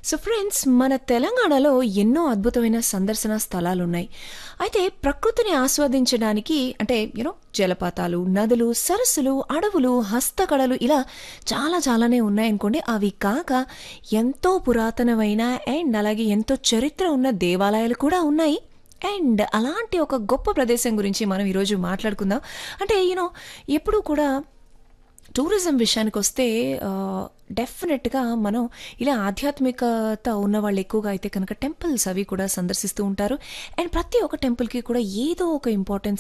so friends మన తెలంగాణలో ఎన్నో అద్భుతమైన సందర్శన స్థలాలు ఉన్నాయి అయితే ప్రకృతిని ఆస్వాదించడానికి అంటే యూనో జలపాతాలు నదులు సరస్సులు అడవులు హస్తకళలు ఇలా చాలా చాలానే ఉన్నాయనుకోండి అవి కాక ఎంతో పురాతనమైన అండ్ అలాగే ఎంతో చరిత్ర ఉన్న దేవాలయాలు కూడా ఉన్నాయి అండ్ అలాంటి ఒక గొప్ప ప్రదేశం గురించి మనం ఈరోజు మాట్లాడుకుందాం అంటే యూనో ఎప్పుడూ కూడా టూరిజం విషయానికి వస్తే డెఫినెట్గా మనం ఇలా ఆధ్యాత్మికత ఉన్న వాళ్ళు ఎక్కువగా అయితే కనుక టెంపుల్స్ అవి కూడా సందర్శిస్తూ ఉంటారు అండ్ ప్రతి ఒక్క టెంపుల్కి కూడా ఏదో ఒక ఇంపార్టెన్స్